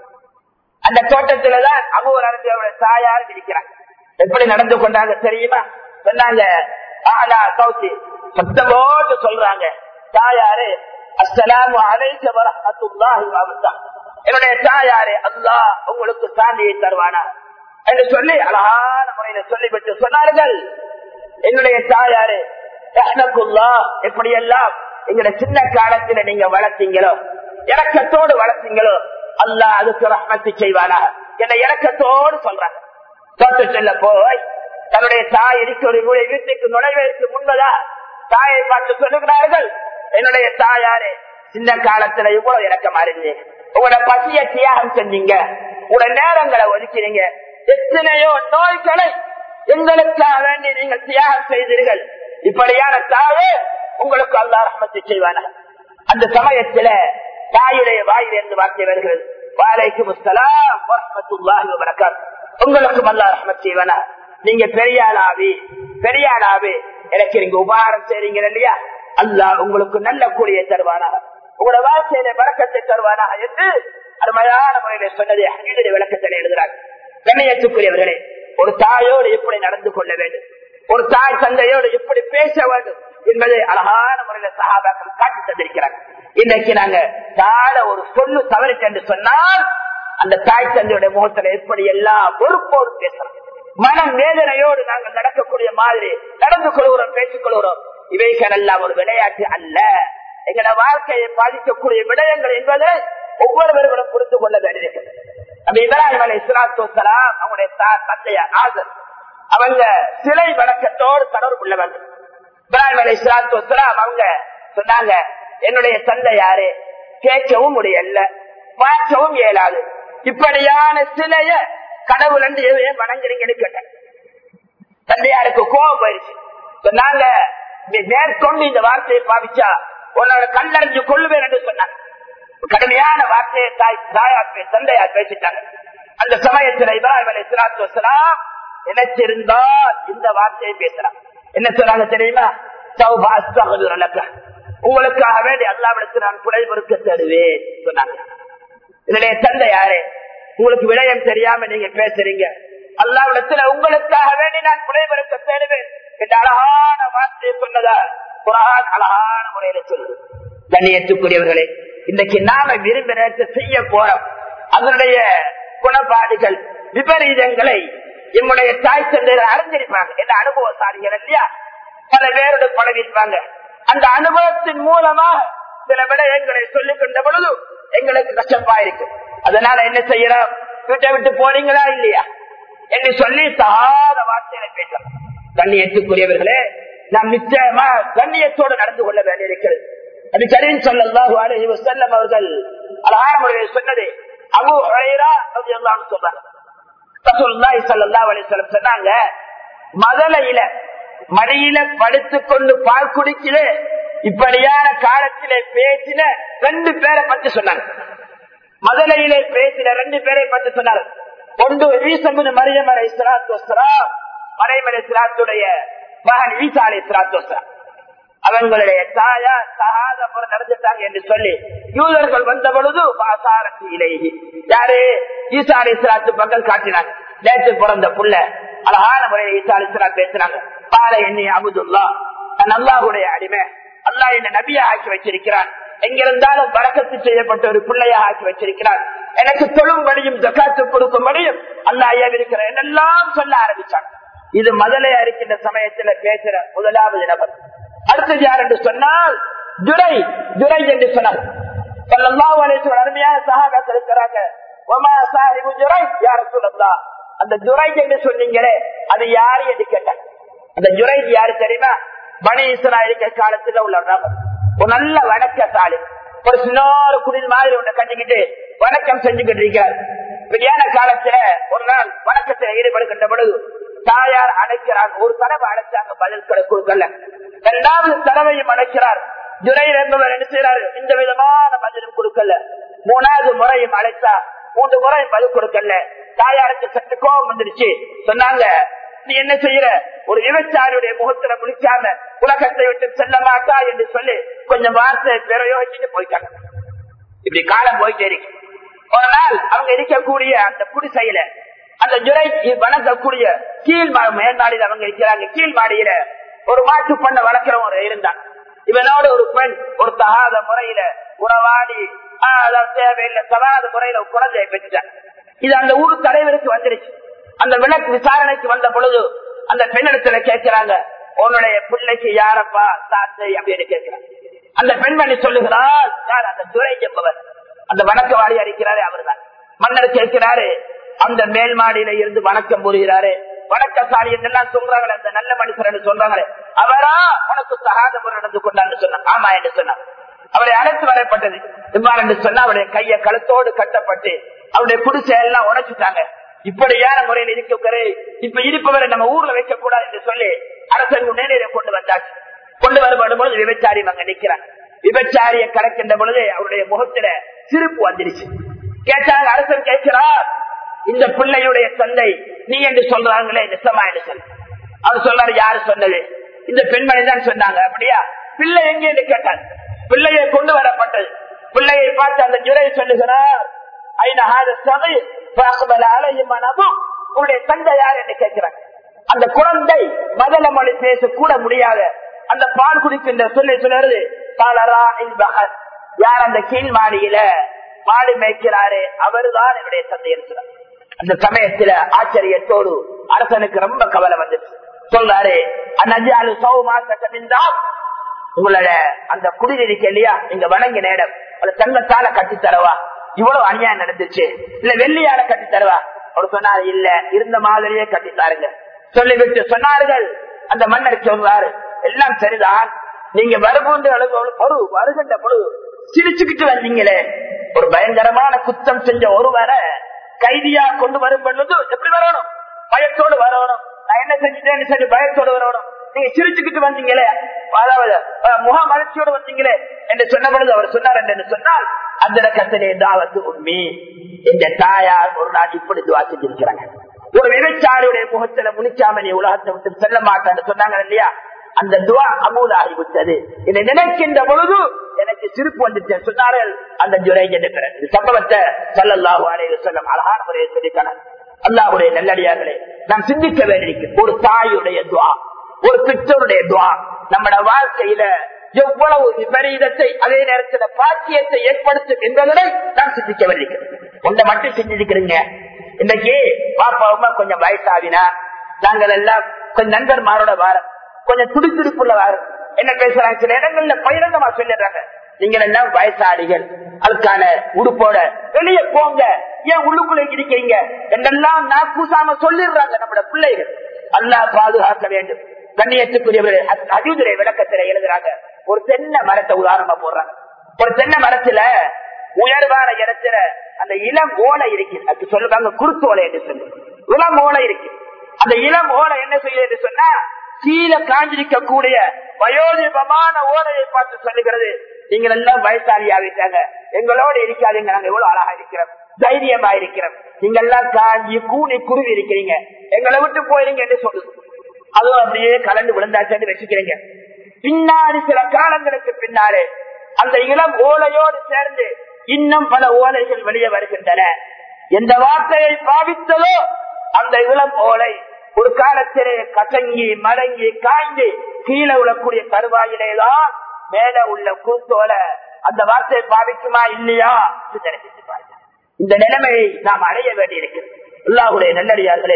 அந்த தோட்டத்துல தான் அபூர் அரபி அவருடைய தாயார் இருக்கிறார் எப்படி நடந்து கொண்டாங்க தெரியுமா சொன்னாங்க ஆலா கௌசி சத்தம் போட்டு சொல்றாங்க தாயாரு அஸ்ஸலாமு அலைக்க வரஹ்மத்துல்லாஹி வபரகாத்துஹு என்னுடைய தாயாரே அல்லா உங்களுக்கு சாந்தியை தருவானா என்று சொல்லி அழகான முறையில சொல்லிவிட்டு சொன்னார்கள் என்னுடைய தாயாரே ரஹ்மத்துல்லா எப்படியெல்லாம் எங்களுடைய சின்ன காலத்துல நீங்க வளர்த்தீங்களோ இறக்கத்தோடு வளர்த்தீங்களோ அல்லாஹ் அதுக்கு ரஹ்மத்து செய்வானா என்ன இறக்கத்தோடு சொல்றாங்க தோட்ட செல்ல போய் தன்னுடைய தாய் இருக்கிற வீட்டுக்கு நுழைவதற்கு முன்பதா தாயை பார்த்து சொல்லுகிறார்கள் என்னுடைய தாயாரே சின்ன காலத்துல இவ்வளவு இறக்கமா இருந்தீங்க உங்களோட பசிய தியாகம் செஞ்சீங்க உங்களோட நேரங்களை ஒதுக்கிறீங்க எத்தனையோ நோய்களை எங்களுக்காக வேண்டி நீங்கள் தியாகம் செய்தீர்கள் இப்படியான தாயே உங்களுக்கு அல்லா ரஹமத்தை செய்வான அந்த சமயத்துல தாயுடைய வாயில் இருந்து வார்த்தை வருகிறது வாழைக்கு முஸ்தலாம் உங்களுக்கும் அல்லா ரஹமத் செய்வானா நீங்க பெரியாளாவி பெரியாளாவி எனக்கு நீங்க உபகாரம் செய்றீங்க இல்லையா அல்லாஹ் உங்களுக்கு நல்ல கூலியை தருவானா உங்களோட வாழ்க்கையில விளக்கத்தை தருவானா என்று அருமையான முறையில சொன்னதை அகிலுடைய விளக்கத்தில் எழுதுகிறார் கண்ணியத்துக்குரியவர்களே ஒரு தாயோடு எப்படி நடந்து கொள்ள வேண்டும் ஒரு தாய் தந்தையோடு எப்படி பேச வேண்டும் என்பதை அழகான முறையில சகாபாக்கள் காட்டி தந்திருக்கிறார் இன்னைக்கு நாங்க தாழ ஒரு சொல்லு தவறிட்டு என்று சொன்னால் அந்த தாய் தந்தையுடைய முகத்துல எப்படி எல்லாம் பொறுப்போடு பேசுறோம் மன வேதனையோடு நாங்கள் நடக்கக்கூடிய மாதிரி நடந்து கொள்கிறோம் பேசிக் கொள்கிறோம் இவைகள் எல்லாம் ஒரு விளையாட்டு அல்ல எங்களோட வாழ்க்கையை பாதிக்கக்கூடிய விடயங்கள் என்பதை ஒவ்வொருவர்களும் புரிந்து கொள்ள வேண்டியிருக்கிறது நம்ம இப்ராஹிம் அலை இஸ்லாத்து வலாம் அவங்களுடைய தந்தையார் ஆதர் அவங்க சிலை வணக்கத்தோடு தொடர்பு உள்ளவங்க இப்ராஹிம் அலை இஸ்லாத்து வலாம் அவங்க சொன்னாங்க என்னுடைய தந்தை யாரு கேட்கவும் முடியல பார்க்கவும் இயலாது இப்படியான சிலைய கடவுள் என்று எதையும் வணங்குறீங்கன்னு கேட்டேன் தந்தையாருக்கு கோபம் போயிருச்சு சொன்னாங்க மேற்கொண்டு இந்த வார்த்தையை பாவிச்சா உன்னோட கல்லறிஞ்சு கொள்ளுவேன் என்று சொன்னாங்க கடுமையான வார்த்தையை தாய் தாயார் தந்தையார் பேசிட்டாங்க அந்த சமயத்தில் இப்ராஹிம் அலி இஸ்லாத்து வசலாம் நினைச்சிருந்தால் இந்த வார்த்தையை பேசலாம் என்ன சொன்னாங்க தெரியுமா உங்களுக்காக வேண்டி அல்லாவிடத்தில் நான் புலை பொறுக்க தருவேன் சொன்னாங்க இதனுடைய தந்தை யாரு உங்களுக்கு விடயம் தெரியாம நீங்க பேசுறீங்க அல்லாவிடத்துல உங்களுக்காக வேண்டி நான் புலை பொறுக்க தேடுவேன் என்ற அழகான வார்த்தையை சொன்னதா குரான் அழகான முறையில சொல்லுது கண்ணியத்துக்குரியவர்களே இன்னைக்கு நாம விரும்பினத்தை செய்ய போறோம் அதனுடைய குணப்பாடுகள் விபரீதங்களை என்னுடைய தாய் தந்தையர் அறிஞ்சிருப்பாங்க என்ன அனுபவசாரிகள் இல்லையா பல பேரோட பழகிருப்பாங்க அந்த அனுபவத்தின் மூலமாக சில விடயங்களை சொல்லிக் கொண்ட பொழுது எங்களுக்கு கஷ்டப்பா இருக்கு அதனால என்ன செய்யறோம் வீட்டை விட்டு போறீங்களா இல்லையா என்று சொல்லி சாத வார்த்தையில பேசலாம் கண்ணியத்துக்குரியவர்களே நாம் நிச்சயமா கண்ணியத்தோடு நடந்து கொள்ள வேண்டியிருக்கிறது அது கரீம் சொல்லல்லாஹு அலைஹி வஸல்லம் அவர்கள் அழகான முறையில் சொன்னது அபூ ஹுரைரா ரலியல்லாஹு அன்ஹு சொல்றாங்க ரசூலுல்லாஹி ஸல்லல்லாஹு அலைஹி வஸல்லம் சொன்னாங்க மதலையில மடியில படுத்துக்கொண்டு பால் குடிக்கல இப்படியான காலத்திலே பேசின ரெண்டு பேரை பத்தி சொன்னாங்க மதலையிலே பேசின ரெண்டு பேரை பத்தி சொன்னாங்க ஒன்று ஈசம்பு மரியம் அலை இஸ்லாத்து வஸ்லாம் மரியம் அலை இஸ்லாத்துடைய மகன் ஈசா அலை இஸ்லாத்து வஸ்லாம் அவங்களுடைய தாயா சகாத முறை நடந்துட்டாங்க என்று சொல்லி யூதர்கள் வந்த பொழுது பாசாரத்தி இலேஹி யாரு ஈசா அலி இஸ்லாத்து பக்கம் காட்டினாங்க நேற்று பிறந்த புள்ள அழகான முறையில் ஈசா அலி இஸ்லாம் பேசினாங்க பால எண்ணி அபுதுல்லா நான் அல்லாஹுடைய அடிமை அல்லாஹ் என்ன நபியா ஆக்கி வச்சிருக்கிறான் எங்கிருந்தாலும் வரக்கத்து செய்யப்பட்ட ஒரு பிள்ளையா ஆக்கி வச்சிருக்கிறான் எனக்கு தொழும்படியும் ஜக்காத்து கொடுக்கும்படியும் அல்லாஹ் ஏவிருக்கிற என்னெல்லாம் சொல்ல ஆரம்பிச்சாங்க இது முதலையா இருக்கின்ற சமயத்துல பேசுற முதலாவது நபர் அடுத்தது யார் என்று சொன்னால் துரை துரை என்று சொன்னார் அருமையான சகாபாக்கள் இருக்கிறாங்க அந்த துரை என்று சொன்னீங்களே அது யாரு என்று கேட்டாங்க அந்த ஜுரை யாரு தெரியுமா பனி இஸ்ராயலிக்க காலத்துல உள்ள நபர் ஒரு நல்ல வணக்கசாலி ஒரு சின்னோரு குடில் மாதிரி ஒண்ணு கட்டிக்கிட்டு வணக்கம் செஞ்சுக்கிட்டு இருக்கார் விதியான காலத்துல ஒரு நாள் வணக்கத்தில் ஈடுபடுகின்ற பொழுது தாயார் அழைக்கிறார் ஒரு தடவை அழைச்சாங்க பதில் கொடுக்கல இரண்டாவது தடவையும் அழைக்கிறார் ஜுரைர் என்பவர் என்ன செய்யறாரு இந்த விதமான பதிலும் கொடுக்கல மூணாவது முறையும் அழைத்தா மூன்று முறையும் பதில் கொடுக்கல தாயாருக்கு சற்று கோபம் வந்துருச்சு சொன்னாங்க நீ என்ன செய்யற ஒரு விவசாயியுடைய முகத்துல முடிக்காம உலகத்தை விட்டு செல்ல மாட்டா என்று சொல்லி கொஞ்சம் வார்த்தை பிரயோகிச்சுட்டு போயிட்டாங்க இப்படி காலம் போயிட்டே இருக்கு ஒரு நாள் அவங்க இருக்கக்கூடிய அந்த குடிசையில அந்த ஜுரை வணங்கக்கூடிய கீழ் மேல்மாடியில் அவங்க இருக்கிறாங்க கீழ் மாடியில ஒரு மாட்டு பண்ண வளர்க்கிறவங்க இருந்தான் இவனோட ஒரு பெண் ஒரு தகாத முறையில உறவாடி ஆஹ், அதாவது தேவையில்லை தவறாத முறையில ஒரு குழந்தையை பெற்றுட்டேன் இது அந்த ஊர் தலைவருக்கு வந்துருச்சு அந்த விளக்கு விசாரணைக்கு வந்த பொழுது அந்த பெண்ணிடத்துல கேட்கிறாங்க உன்னுடைய பிள்ளைக்கு யாரப்பா சாந்தை அப்படின்னு கேட்கிறாங்க அந்த பெண்மணி சொல்லுகிறார் யார் அந்த துரை என்பவர் அந்த வணக்கவாளி அடிக்கிறாரே அவர்தான் மன்னர் கேட்கிறாரு அந்த மேல் மாடியில இருந்து வணக்கம் புரிகிறாரு வணக்கசாலி என்றெல்லாம் சொல்றாங்களே அந்த நல்ல மனுஷர் என்று சொல்றாங்களே அவரா உனக்கு சகாத முறை நடந்து கொண்டான்னு சொன்னார் ஆமா என்று சொன்னார் அவரை அழைத்து வரப்பட்டது இவ்வாறு என்று சொன்னா அவருடைய கையை கழுத்தோடு கட்டப்பட்டு அவருடைய குடிசை எல்லாம் உடைச்சுட்டாங்க இப்படியான முறையில் இருக்கிற இப்ப இருப்பவரை நம்ம ஊர்ல வைக்க கூடாது என்று சொல்லி அரசன் நேரில கொண்டு வந்தாச்சு கொண்டு வரப்படும் பொழுது விபச்சாரி அங்க நிக்கிறாங்க விபச்சாரியை கலக்கின்ற பொழுது அவருடைய முகத்துல சிரிப்பு வந்துருச்சு கேட்டாங்க அரசன் கேட்கிறார் இந்த பிள்ளையுடைய தந்தை நீ என்று சொல்றாங்களே நிசமா என்று சொல்லி அவர் சொல்றாரு யாரு சொன்னது இந்த பெண்மணி தான் சொன்னாங்க அப்படியா பிள்ளை எங்கே என்று கேட்டார் பிள்ளையை கொண்டு வரப்பட்டது பிள்ளையை பார்த்து அந்த ஜுரை சொல்லுகிறார் ஐநகாத சபை அலையுமானதும் உங்களுடைய தந்தை யார் என்று கேட்கிறாங்க அந்த குழந்தை மதல மொழி பேச கூட முடியாத அந்த பால் குடிக்கின்ற சொல்லி சொல்லுறது காலரா இன்பகன் யார் அந்த கீழ் மாடியில மாடு மேய்க்கிறாரு அவருதான் என்னுடைய தந்தை இருக்கிறார் அந்த சமயத்துல ஆச்சரியத்தோடு அரசனுக்கு ரொம்ப கவலை வந்துச்சு சொல்றாரு அந்நஜாலு சௌமா சட்டமின்றால் உங்களோட அந்த குடிநீர் இருக்கு இல்லையா நீங்க வணங்கி நேரம் அதை தங்கத்தால கட்டி தரவா இவ்வளவு அநியாயம் நடந்துச்சு இல்ல வெள்ளியால கட்டி தரவா அவர் சொன்னார் இல்ல இருந்த மாதிரியே கட்டி தாருங்க சொல்லிவிட்டு சொன்னார்கள் அந்த மன்னர் சொல்றாரு எல்லாம் சரிதான் நீங்க வரும்போது ஒரு வருகின்ற பொழுது சிரிச்சுக்கிட்டு வந்தீங்களே ஒரு பயங்கரமான குத்தம் செஞ்ச ஒருவரை கைதியா கொண்டு வரும் பொழுது எப்படி வரணும் பயத்தோடு வரணும் நான் என்ன செஞ்சுட்டேன்னு சொல்லி பயத்தோடு வரணும் நீங்க சிரிச்சுக்கிட்டு வந்தீங்களே அதாவது முக மலர்ச்சியோடு வந்தீங்களே என்று சொன்ன பொழுது அவர் சொன்னார் என்று சொன்னால் அந்த கத்தனை தாவத்து உண்மை இந்த தாயார் ஒரு நாள் இப்படி துவா செஞ்சிருக்கிறாங்க ஒரு விபச்சாரியுடைய முகத்துல முனிச்சாம நீ உலகத்தை விட்டு செல்ல மாட்டான்னு சொன்னாங்க இல்லையா அந்த துவா அமூலாகி விட்டது இதை நினைக்கின்ற பொழுது எனக்கு சிரிப்பு வந்துச்சு சொன்னார்கள் அந்த ஜுரை இந்த சம்பவத்தை சல்லல்லாஹு அலைஹி வஸல்லம் அழகான முறையை சொல்லித்தனர் அல்லாஹ்வுடைய நல்லடியார்களே நாம் சிந்திக்க வேண்டியிருக்கு ஒரு தாயுடைய துவா ஒரு பெற்றோருடைய துவா நம்மட வாழ்க்கையில எவ்வளவு விபரீதத்தை அதே நேரத்தில் பாக்கியத்தை ஏற்படுத்தும் என்பதை நாம் சிந்திக்க வேண்டியிருக்கிறது ஒன்றை மட்டும் செஞ்சிருக்கிறீங்க இன்னைக்கு பாப்பா அம்மா கொஞ்சம் வயசாவினா நாங்கள் எல்லாம் கொஞ்சம் நண்பர்மாரோட வாரம் கொஞ்சம் துடித்துடிப்புள்ள வாரம் என்ன பேசுறாங்க சில இடங்கள்ல பகிரங்கமா சொல்லிடுறாங்க நீங்கள் எல்லாம் வயசாளிகள் அதுக்கான உடுப்போட வெளியே போங்க ஏன் உள்ளுக்குள்ள இருக்கிறீங்க என்றெல்லாம் நான் கூசாம சொல்லிடுறாங்க நம்மட பிள்ளைகள் அல்லாஹ் பாதுகாக்க வேண்டும் கண்ணியத்துக்குரியவர்கள் அஜுதுரை விளக்கத்துல எழுதுறாங்க ஒரு தென்னை மரத்தை உதாரணமா போடுறாங்க ஒரு தென்னை மரத்துல உயர்வான இடத்துல அந்த இளம் ஓலை இருக்கு அதுக்கு சொல்லுவாங்க குருத்து ஓலை என்று சொல்லு இளம் ஓலை இருக்கு அந்த இளம் ஓலை என்ன செய்யுது என்று சொன்னா கீழே காஞ்சிருக்க கூடிய வயோதிபமான ஓலையை பார்த்து சொல்லுகிறது நீங்கள் எல்லாம் வயசாளி ஆகிட்டாங்க எங்களோட இருக்காதீங்க நாங்க எவ்வளவு அழகா இருக்கிறோம் தைரியமா இருக்கிறோம் நீங்க எல்லாம் காஞ்சி கூணி குருவி இருக்கிறீங்க எங்களை விட்டு போயிருங்க என்று சொல்லுது அதுவும் அப்படியே கலந்து விழுந்தாச்சு வச்சுக்கிறீங்க பின்னாடி சில காலங்களுக்கு பின்னாலே அந்த இளம் ஓலையோடு சேர்ந்து இன்னும் பல ஓலைகள் வெளியே வருகின்றன எந்த வார்த்தையை பாவித்ததோ அந்த இளம் ஓலை ஒரு காலத்திலே கசங்கி மடங்கி காய்ந்து கீழே உள்ளக்கூடிய கருவாயிலேதான் மேல உள்ள கூத்தோல அந்த வார்த்தையை பாவிக்குமா இல்லையா நினைச்சிட்டு பாருங்க இந்த நிலைமையை நாம் அடைய வேண்டியிருக்கிறது எல்லாருடைய நல்லடியார்களே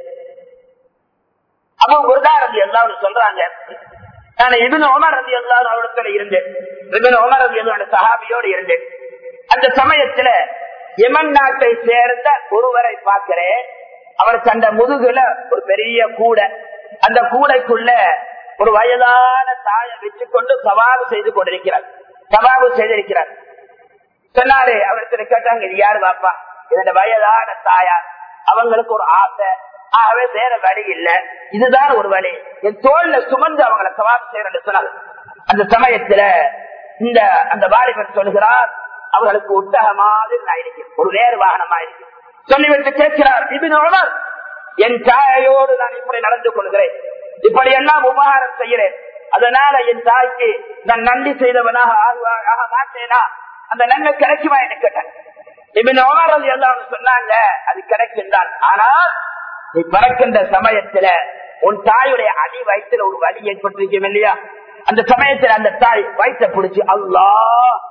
அப்போ குருதாரதி எல்லாரும் சொல்றாங்க நான் இவன் உமர் ரதி எல்லாரும் அவரிடத்துல இருந்தேன் இவன் உமர் ரதி எல்லாரோட சஹாபியோடு இருந்தேன் அந்த சமயத்துல எமன் நாட்டை சேர்ந்த ஒருவரை பார்க்கிறேன் அவர் தந்த முதுகுல ஒரு பெரிய கூடை அந்த கூடைக்குள்ள ஒரு வயதான தாயை வச்சுக்கொண்டு சவாவு செய்து கொண்டிருக்கிறார் சவாவு செய்திருக்கிறார் சொன்னாரு அவருக்கு கேட்டாங்க இது யாரு பாப்பா இதோட வயதான தாயார் அவங்களுக்கு ஒரு ஆசை ஆகவே வேற வழி இல்ல இதுதான் ஒரு வழி என் தோல்ல சுமந்து அவங்களை சவால் செய்யறேன் சொன்னாங்க அந்த சமயத்துல இந்த அந்த வாலிபர் சொல்கிறார் அவர்களுக்கு உத்தக மாதிரி நான் இருக்கேன் ஒரு வேறு வாகனமா இருக்கு சொல்லிவிட்டு கேட்கிறார் இபின் உமர் என் தாயோடு நான் இப்படி நடந்து கொள்கிறேன் இப்படி எல்லாம் உபகாரம் செய்கிறேன் அதனால என் தாய்க்கு நான் நன்றி செய்தவனாக ஆக மாட்டேனா அந்த நன்மை கிடைக்குமா என்று கேட்டேன் இபின் உமர் எல்லாம் சொன்னாங்க அது கிடைக்கின்றான் ஆனால் நீ பிறக்கின்ற சமயத்துல உன் தாயுடைய அடி வயிற்றுல ஒரு வலி ஏற்பட்டிருக்கும் இல்லையா அந்த சமயத்துல அந்த தாய் வயிற்ற பிடிச்சு அல்லா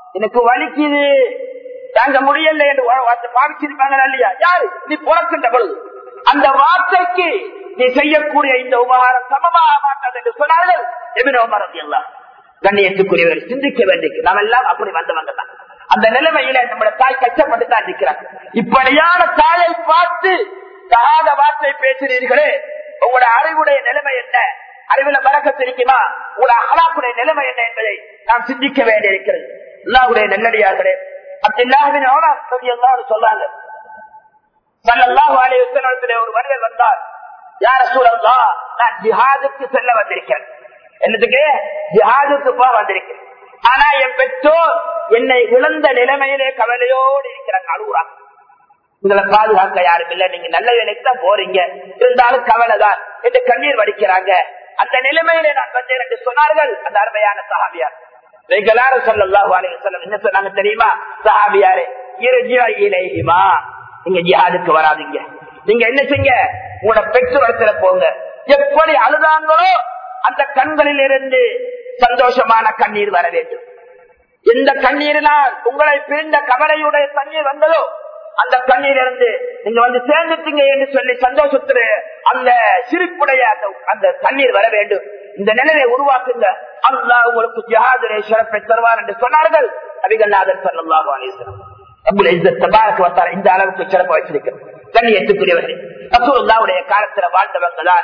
எனக்கு வலிக்குது தாங்க முடியல என்று ஒரு வார்த்தை பாவிச்சிருப்பாங்களா இல்லையா யாரு நீ பிறக்கின்ற பொழுது அந்த வார்த்தைக்கு நீ செய்யக்கூடிய இந்த உபகாரம் சமமாக மாட்டாது என்று சொன்னார்கள் எபின் உமர் எல்லாம் கண்ணியத்துக்குரியவர் சிந்திக்க வேண்டிய நாம் எல்லாம் அப்படி வந்தவங்க தான் அந்த நிலைமையில நம்முடைய தாய் கஷ்டப்பட்டு தான் இருக்கிறார் இப்படியான தாயை பார்த்து தகாத வார்த்தை பேசுறீர்களே உங்களோட அறிவுடைய நிலைமை என்ன அறிவுல பறக்கத்து இருக்குமா உங்களோட அகலாக்குடைய நிலைமை என்ன என்பதை நாம் சிந்திக்க வேண்டியிருக்கிறது அல்லாவுடைய நல்லடியார்களே அப்துல்லாஹின் எல்லாரும் சொல்லாங்க சல்லல்லாஹு அலைஹி வஸல்லம் ஒரு மனிதர் வந்தார் யார சூழல்லா நான் ஜிஹாதுக்கு செல்ல வந்திருக்கேன் என்னதுக்கு ஜிஹாதுக்கு போக வந்திருக்கேன் ஆனா என் பெற்றோர் என்னை இழந்த நிலைமையிலே கவலையோடு இருக்கிறாங்க அழுகுறாங்க உங்களை பாதுகாக்க யாரும் இல்ல நீங்க நல்ல வேலைக்கு தான் போறீங்க இருந்தாலும் கவலைதான் என்று கண்ணீர் வடிக்கிறாங்க அந்த நிலைமையிலே நான் வந்தேன் என்று சொன்னார்கள் அந்த அருமையான சஹாபியார் ரெகுலார சொல்லல்லாஹு அலைஹி வஸல்லம் என்ன சொன்னாங்க தெரியுமா சஹாபியாரே இறுதியா இலைஹிமா நீங்க ஜிஹாதுக்கு வராதீங்க நீங்க என்ன செய்ய உங்களோட பெற்றோரத்துல போங்க எப்படி அழுதாங்களோ அந்த கண்களில் இருந்து சந்தோஷமான கண்ணீர் வர வேண்டும் எந்த கண்ணீரினால் உங்களை பிரிந்த கவலையுடைய தண்ணீர் வந்ததோ அந்த கண்ணீர் இருந்து நீங்க வந்து சேர்ந்துட்டீங்க என்று சொல்லி சந்தோஷத்துல அந்த சிரிப்புடைய அந்த அந்த தண்ணீர் வர வேண்டும் இந்த நிலையை உருவாக்குங்க அல்லாஹ் உங்களுக்கு ஜிஹாதுரை சிறப்பை தருவார் என்று சொன்னார்கள் அபிகல்லாதர் சல்லாஹு அலிஸ்லாம் இந்த அளவுக்கு சிறப்பு வச்சிருக்கிறது கண்ணியத்துக்குரியவர்கள் ரசூலுல்லாவுடைய காலத்துல வாழ்ந்தவங்க தான்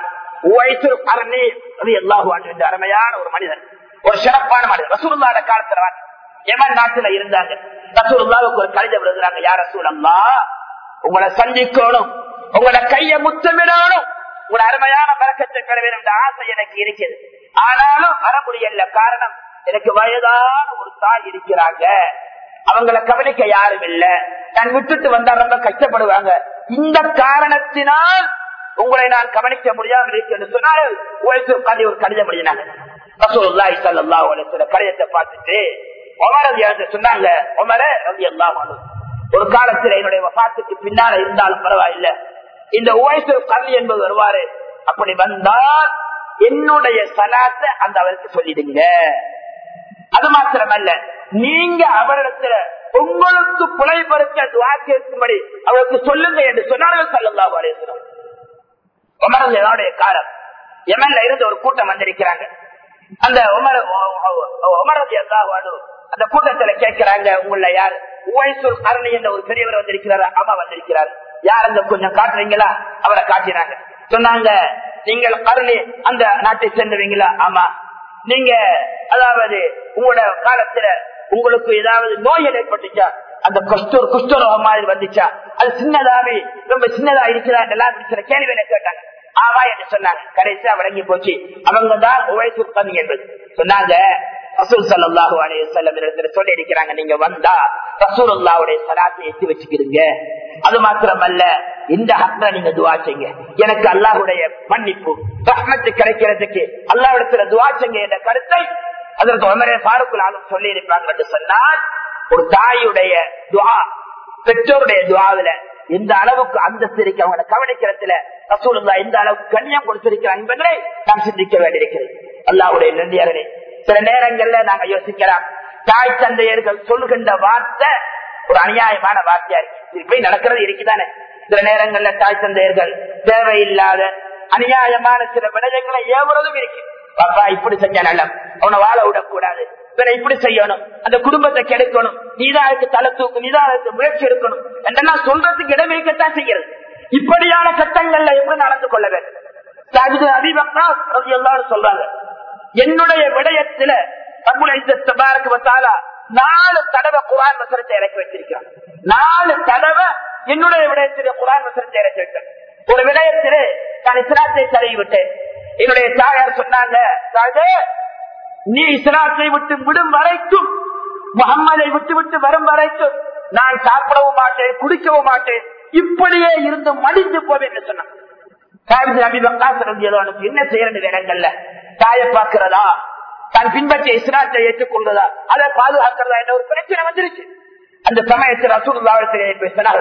அருமையான ஒரு மனிதன் ஒரு சிறப்பான மனிதன் ரசூலுல்லாட காலத்துல எமன் நாட்டுல இருந்தாங்க ரசூலுல்லாவுக்கு ஒரு கடிதம் எழுதுறாங்க யார் ரசூலல்லா உங்களை சந்திக்கணும் உங்களோட கைய முத்தமிடணும் ஒரு அருமையான பழக்கத்தை பெற வேண்டும் என்ற ஆசை எனக்கு இருக்குது ஆனாலும் வர முடியல காரணம் எனக்கு வயதான ஒரு தாய் இருக்கிறாங்க அவங்களை கவனிக்க யாரும் இல்ல நான் விட்டுட்டு வந்தா ரொம்ப கஷ்டப்படுவாங்க இந்த காரணத்தினால் உங்களை நான் கவனிக்க முடியாமல் இருக்கு சொன்னால் ஒரு கடிதம் எழுதினாங்க கடிதத்தை பார்த்துட்டு ஒமரது சொன்னாங்க ஒமர ரவி எல்லாம் ஒரு காலத்தில் என்னுடைய வசாத்துக்கு பின்னால இருந்தாலும் பரவாயில்ல இந்த ஓய்சு கல்வி என்பது வருவாரு அப்படி வந்தால் என்னுடைய சலாத்தை அந்த அவருக்கு சொல்லிடுங்க அது மாத்திரமல்ல நீங்க அவரிடத்துல உங்களுக்கு புலைபடுத்த துவா கேட்கும்படி அவருக்கு சொல்லுங்க என்று சொன்னார்கள் சல்லல்லா அலேஸ்வரம் உமரனுடைய காலம் எமன்ல இருந்து ஒரு கூட்டம் வந்திருக்கிறாங்க அந்த உமர் உமரது அந்த கூட்டத்துல கேட்கிறாங்க உங்கள யார் உவைசூர் கருணை என்ற ஒரு பெரியவர் வந்திருக்கிறார் அம்மா வந்திருக்கிறார் யார் அந்த கொஞ்சம் காட்டுறீங்களா அவரை காட்டினாங்க சொன்னாங்க நீங்கள் கருணை அந்த நாட்டை சேர்ந்தவங்களா ஆமா நீங்க அதாவது உங்களோட காலத்துல உங்களுக்கு ஏதாவது நோய்கள் ஏற்பட்டுச்சா அந்த குஷ்டர் குஷ்டரோகம் மாதிரி வந்துச்சா அது சின்னதாவே ரொம்ப சின்னதா இருக்கிறா எல்லாம் சில கேள்விகளை கேட்டாங்க ஆமா என்று சொன்னாங்க கடைசியா விளங்கி போச்சு அவங்க தான் உழைப்பு என்பது சொன்னாங்க ரசூல் சல்லாஹூ அலைய செல்லம் சொல்லி இருக்கிறாங்க நீங்க வந்தா ரசூலுல்லாவுடைய சலாத்தை எத்தி வச்சுக்கிறீங்க அது மாத்திரமல்ல இந்த ஹக்ல நீங்க துவா செய்யுங்க எனக்கு அல்லாஹுடைய மன்னிப்பு ரஹ்மத்து கிடைக்கிறதுக்கு அல்லாவிடத்துல துவா செய்யுங்க என்ற கருத்தை அதற்கு உமரே பாருக்குள் ஆளும் சொல்லி இருப்பாங்க என்று சொன்னால் ஒரு தாயுடைய துவா பெற்றோருடைய துவாவில எந்த அளவுக்கு அந்தஸ்து இருக்கு அவங்களை கவனிக்கிறதுல ரசூலுல்லா எந்த அளவுக்கு கண்ணியம் கொடுத்திருக்கிறார் என்பதை நாம் சிந்திக்க வேண்டியிருக்கிறது அல்லாவுடைய நன்றியாரே சில நேரங்கள்ல நாங்க யோசிக்கலாம் தாய் தந்தையர்கள் சொல்கின்ற வார்த்தை ஒரு அநியாயமான வார்த்தையா இருக்கு இப்படி நடக்கிறது இருக்குதானே சில நேரங்கள்ல தாய் தந்தையர்கள் தேவையில்லாத அநியாயமான சில விடயங்களை ஏவுறதும் இருக்கு பாப்பா இப்படி செஞ்ச நல்லம் அவனை வாழ விடக்கூடாது வேற இப்படி செய்யணும் அந்த குடும்பத்தை கெடுக்கணும் நீதாருக்கு தலை தூக்கு நீதாருக்கு முயற்சி எடுக்கணும் என்றெல்லாம் சொல்றதுக்கு இடம் இருக்கத்தான் செய்கிறது இப்படியான சட்டங்கள்ல எப்படி நடந்து கொள்ள வேண்டும் அபிபக்தா எல்லாரும் சொல்றாங்க என்னுடைய விடயத்துல நாலு தடவை குரான் வசனத்தை இறக்கி வச்சிருக்கான் நாலு தடவை என்னுடைய விடயத்திலே குரான் வசனத்தை இறக்கி விட்டேன் ஒரு விடயத்திலே நான் இஸ்லாத்தை தடவி விட்டேன் என்னுடைய தாயார் சொன்னாங்க நீ இஸ்லாத்தை விட்டு விடும் வரைக்கும் முகம்மதை விட்டு விட்டு வரும் வரைக்கும் நான் சாப்பிடவும் மாட்டேன் குடிக்கவும் மாட்டேன் இப்படியே இருந்து மடிந்து போவேன் என்று சொன்னான் என்ன செய்யறது இடங்கள்ல தாயை பார்க்கிறதா தான் பின்பற்றிய இஸ்லாத்தை ஏற்றுக்கொள்றதா அதை பாதுகாக்கிறதா என்ற ஒரு பிரச்சனை வந்துருச்சு அந்த சமயத்தில் ரசூல்லாவிடத்திலே பேசினார்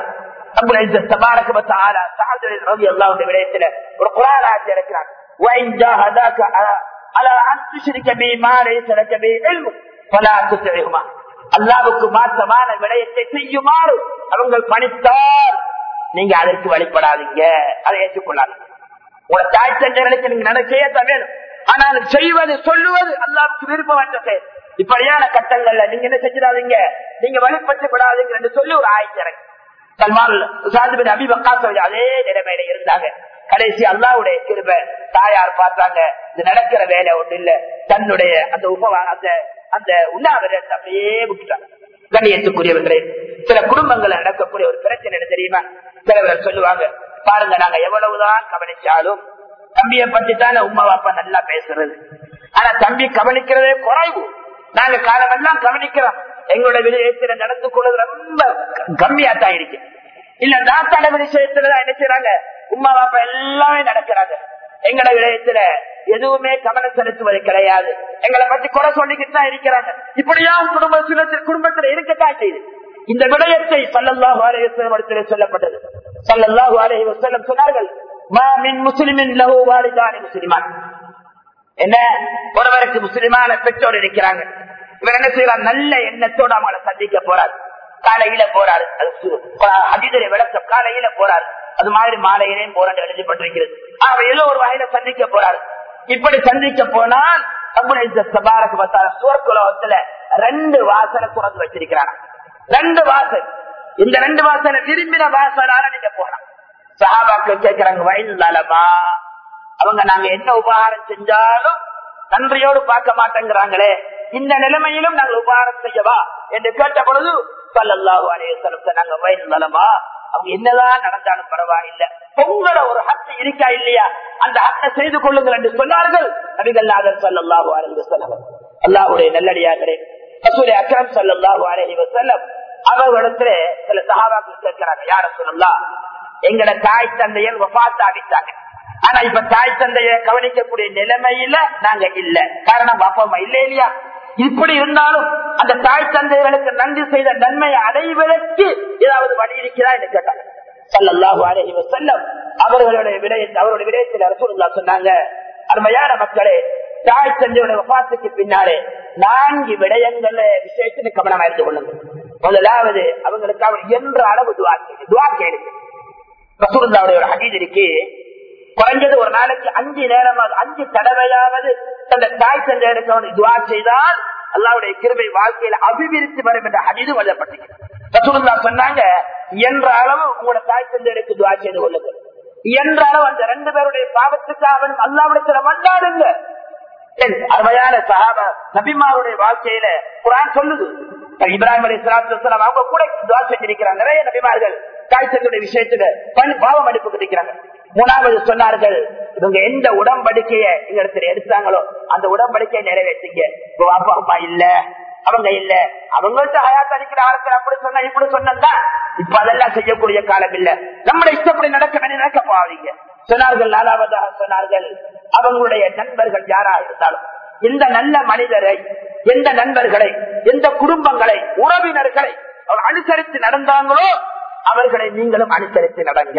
விடயத்துல ஒரு குரானாட்சி இருக்கிறார் على أن تشرك بي ما ليس لك به علم فلا تطعهما அல்லாவுக்கு மாற்றமான விடயத்தை செய்யுமாறு அவங்க பணித்தால் நீங்க அதற்கு வழிபடாதீங்க அதை ஏற்றுக்கொள்ளாதீங்க உங்களோட தாய் தந்தைகளுக்கு நீங்க நட செய்யத்தான் வேணும் ஆனால் செய்வது சொல்லுவது அல்லாவுக்கு விருப்பமற்ற செயல் இப்படியான கட்டங்கள்ல நீங்க என்ன செஞ்சிடாதீங்க நீங்க வழிபட்டு விடாதீங்க என்று சொல்லி ஒரு ஆய்ச்சி இறங்கி சல்மான் சாதிபின் அபிபக்காச அதே நிலைமையில இருந்தாங்க கடைசி அல்லாவுடைய கிருப தாயார் பார்த்தாங்க இது நடக்கிற வேலை ஒண்ணு இல்ல தன்னுடைய அந்த உபவா அந்த அந்த உண்ணாவிரத்தை அப்படியே விட்டுட்டாங்க கண்ணியத்துக்குரியவர்களே சில குடும்பங்கள்ல நடக்கக்கூடிய ஒரு பிரச்சனை என்ன தெரியுமா சிலவர் சொல்லுவாங்க பாருங்க நாங்க எவ்வளவுதான் கவனிச்சாலும் தம்பியை பத்தி தானே உமா அப்பா நல்லா பேசுறது ஆனா தம்பி கவனிக்கிறதே குறைவு நாங்க காலமெல்லாம் கவனிக்கிறோம் எங்களோட விடயத்துல நடந்து கொள்வது ரொம்ப கம்மியா தான் இருக்கு இல்ல தாத்தாட விஷயத்துலதான் என்ன செய்யறாங்க உமா பாப்பா எல்லாமே நடக்கிறாங்க எங்களோட விடயத்துல எதுவுமே கவனம் செலுத்துவது கிடையாது எங்களை பத்தி குறை சொல்லிக்கிட்டு தான் இருக்கிறாங்க இப்படியா குடும்ப சுழத்தில் குடும்பத்துல இருக்கத்தான் செய்யுது இந்த விடயத்தை சல்லல்லாஹு அலைஹி வஸல்லம் சொல்லப்பட்டது சல்லல்லாஹு அலைஹி வஸல்லம் சொன்னார்கள் மா மின் முஸ்லிமின் லஹு வாலிதானி முஸ்லிமான் என்ன ஒருவருக்கு முஸ்லிமான பெற்றோர் இருக்கிறாங்க இவர் என்ன செய்யறார் நல்ல எண்ணத்தோடு அவங்களை சந்திக்க போறார் காலையில போறாரு அதிதரை விளக்கம் காலையில போறாரு அது மாதிரி மாலையிலேயும் போராண்டு எழுதப்பட்டிருக்கிறது அவ ஏதோ ஒரு வகையில சந்திக்க போறாரு இப்படி சந்திக்க போனால் சபாரக்கு பார்த்தால சுவர்குலகத்துல ரெண்டு வாசலை திறந்து வச்சிருக்கிறாங்க ரெண்டு வாசல் இந்த ரெண்டு வாசலை விரும்பின வாசலால நீங்க போலாம் சஹாபாக்கள் கேட்கிறாங்க வயது நலமா அவங்க நாங்க என்ன உபகாரம் செஞ்சாலும் நன்றியோடு பார்க்க மாட்டேங்கிறாங்களே இந்த நிலைமையிலும் நாங்கள் உபகாரம் செய்யவா என்று கேட்ட பொழுது சல்லல்லாஹு அலைய நாங்க வயது நலமா அவங்க என்னதான் நடந்தாலும் பரவாயில்லை பொங்கல ஒரு ஹத்து இருக்கா இல்லையா அந்த ஹத்தை செய்து கொள்ளுங்கள் என்று சொன்னார்கள் நபிகல்லாதர் சல்லாஹு அலைஹி வசல்லம் அல்லாஹுடைய நல்லடியார்களே ரசூலை அக்ரம் சல்லாஹு அலைஹி வசல்லம் அவர்களிடத்துல சில சகாபாக்கள் கேட்கிறாங்க யார சொல்லலாம் எங்கட தாய் தந்தையர் வபாத்தாவிட்டாங்க ஆனா இப்ப தாய் தந்தைய கவனிக்கக்கூடிய நிலைமையில நாங்க இல்ல காரணம் அப்பா அம்மா இல்ல இல்லையா இப்படி இருந்தாலும் அந்த தாய் தந்தைகளுக்கு நன்றி செய்த நன்மையை அடைவதற்கு ஏதாவது வழி இருக்கிறா என்று கேட்டாங்க சல்லல்லாஹு அலைஹி வஸல்லம் அவர்களுடைய விடயத்தை அவருடைய விடயத்தில் ரசூலுல்லாஹ் சொன்னாங்க அருமையான மக்களே தாய் தந்தையுடைய வபாத்துக்கு பின்னாலே நான்கு விடயங்கள விஷயത്തിന് கவனமா இருந்து கொள்ளுங்க முதலாவது அவங்களுக்கு அவர் என்ற அளவு துவா செய்யுங்க துவா கேளுங்க ரசூலுல்லாவுடைய ஒரு ஹதீஸ் இருக்கு குறைஞ்சது ஒரு நாளைக்கு அஞ்சு நேரமாவது அஞ்சு தடவையாவது தந்த தாய் தந்தையருக்கு அவன் துவா செய்தால் அல்லாவுடைய கிருபை வாழ்க்கையில அபிவிருத்தி வரும் என்ற ஹதீது வழங்கப்பட்டிருக்கிறது ரசூலுல்லா சொன்னாங்க என்ற அளவு உங்களோட தாய் தந்தையருக்கு துவா செய்து கொள்ளுங்க என்ற அளவு அந்த ரெண்டு பேருடைய பாவத்துக்காக அல்லாவிடத்துல வந்தாடுங்க அருமையான சகாப நபிமாருடைய வாழ்க்கையில குரான் சொல்லுது இப்ராஹிம் அலி சலாத்து அவங்க கூட துவா செஞ்சிருக்கிறாங்க நிறைய நபிமார்கள் தாய் தந்தையுடைய விஷயத்துல பாவம் அனுப்பி இருக்கிறாங்க மூணாவது சொன்னார்கள் இவங்க எந்த உடம்படிக்கைய இந்த இடத்துல எடுத்தாங்களோ அந்த உடம்படிக்கையை நிறைவேற்றுங்க அப்பா அம்மா இல்ல அவங்க இல்ல அவங்கள்ட்ட ஹயாத் அடிக்கிற ஆளுக்கு அப்படி சொன்ன இப்படி சொன்னா இப்ப அதெல்லாம் செய்யக்கூடிய காலம் இல்ல நம்மள இஷ்டப்படி நடக்க நடக்க போவீங்க சொன்னார்கள் நாலாவதாக சொன்னார்கள் அவங்களுடைய நண்பர்கள் யாரா இருந்தாலும் இந்த நல்ல மனிதரை எந்த நண்பர்களை எந்த குடும்பங்களை உறவினர்களை அவர் அனுசரித்து நடந்தாங்களோ அவர்களை நீங்களும் அனுசரித்து நடங்க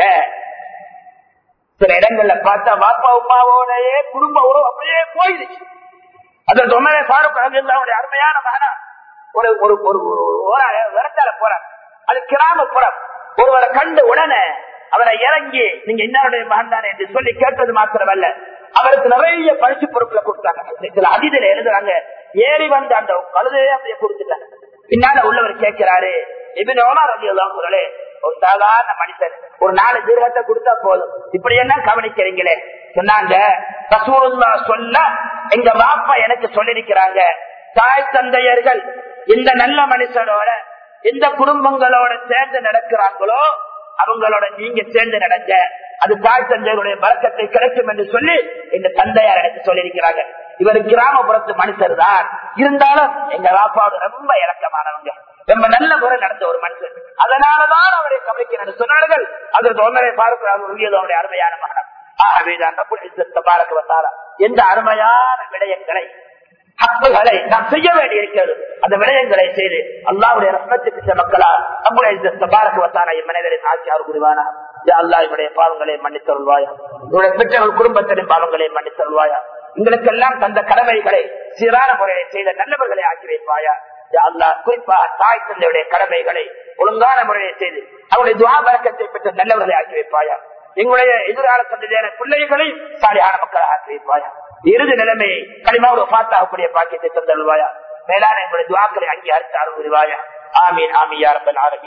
சில இடங்கள்ல பார்த்தா பாப்பா உமாவோடையே குடும்ப உறவு அப்படியே போயிடுச்சு அது தொண்ணூறு ஃபாரூக் அவருடைய அருமையான மகனா ஒரு ஒரு ஒரு விரட்டால போறார் அது கிராமப்புறம் ஒருவரை கண்டு உடனே அவரை இறங்கி நீங்க இன்னருடைய மகன் தானே என்று சொல்லி கேட்டது மாத்திரமல்ல அவருக்கு நிறைய பரிசு பொருட்களை கொடுத்தாங்க சில அதிதில எழுதுறாங்க ஏறி வந்து அந்த கழுதையே அப்படியே கொடுத்துட்டாங்க பின்னால உள்ளவர் கேட்கிறாரு எபின் அவர்களே ஒரு சாதாரண மனுஷன் ஒரு நாலு தீர்க்கத்தை கொடுத்தா போதும் இப்படி என்ன கவனிக்கிறீங்களே சொன்னாங்க ரசூலுல்லா சொல்ல எங்க பாப்பா எனக்கு சொல்லிருக்கிறாங்க தாய் தந்தையர்கள் இந்த நல்ல மனுஷனோட எந்த குடும்பங்களோட சேர்ந்து நடக்கிறாங்களோ அவங்களோட நீங்க சேர்ந்து நடங்க அது தாய் தந்தையருடைய பழக்கத்தை கிடைக்கும் என்று சொல்லி எங்க தந்தையார் எனக்கு சொல்லியிருக்கிறாங்க இவர் கிராமப்புறத்து மனுஷர் தான் இருந்தாலும் எங்க பாப்பாவோட ரொம்ப இறக்கமானவங்க ரொம்ப நல்ல முறை நடந்த ஒரு மனுஷன் அதனாலதான் அவரை கவனிக்கிறார் சொன்னார்கள் அதற்கு ஒன்றரை பார்க்கிறார் அருமையான மகனம் ஆகவேதான் பாரக்க வந்தாரா எந்த அருமையான விடயங்களை ஹக்குகளை நாம் செய்ய வேண்டி இருக்கிறது அந்த விடயங்களை செய்து அல்லாவுடைய ரத்னத்துக்கு மக்களா நம்முடைய பாரக்க வத்தாரா என் மனைவரை ஆட்சியார் புரிவானா அல்லா இவருடைய பாவங்களை மன்னித்தருள்வாயா இவருடைய பெற்றவர்கள் குடும்பத்தின் பாவங்களை மன்னித்தருள்வாயா எங்களுக்கெல்லாம் தந்த கடமைகளை சீரான முறையை செய்த நல்லவர்களை ஆக்கி வைப்பாயா யா அல்லாஹ் குறிப்பாக தாய் தந்தையுடைய கடமைகளை ஒழுங்கான முறையை செய்து அவருடைய துவா பழக்கத்தை பெற்ற நல்லவர்களை ஆக்கி வைப்பாயா எங்களுடைய எதிர்கால சந்ததியான பிள்ளைகளை சாலையான மக்களாக ஆக்கி வைப்பாயா இறுதி நிலைமையை களிமாவோடு பார்த்தாகக்கூடிய பாக்கியத்தை தந்தல்வாயா மேலான எங்களுடைய துவாக்களை அங்கீகரித்து அருள்வாயா ஆமீன் ஆமி யாரப்பன் ஆரம்பி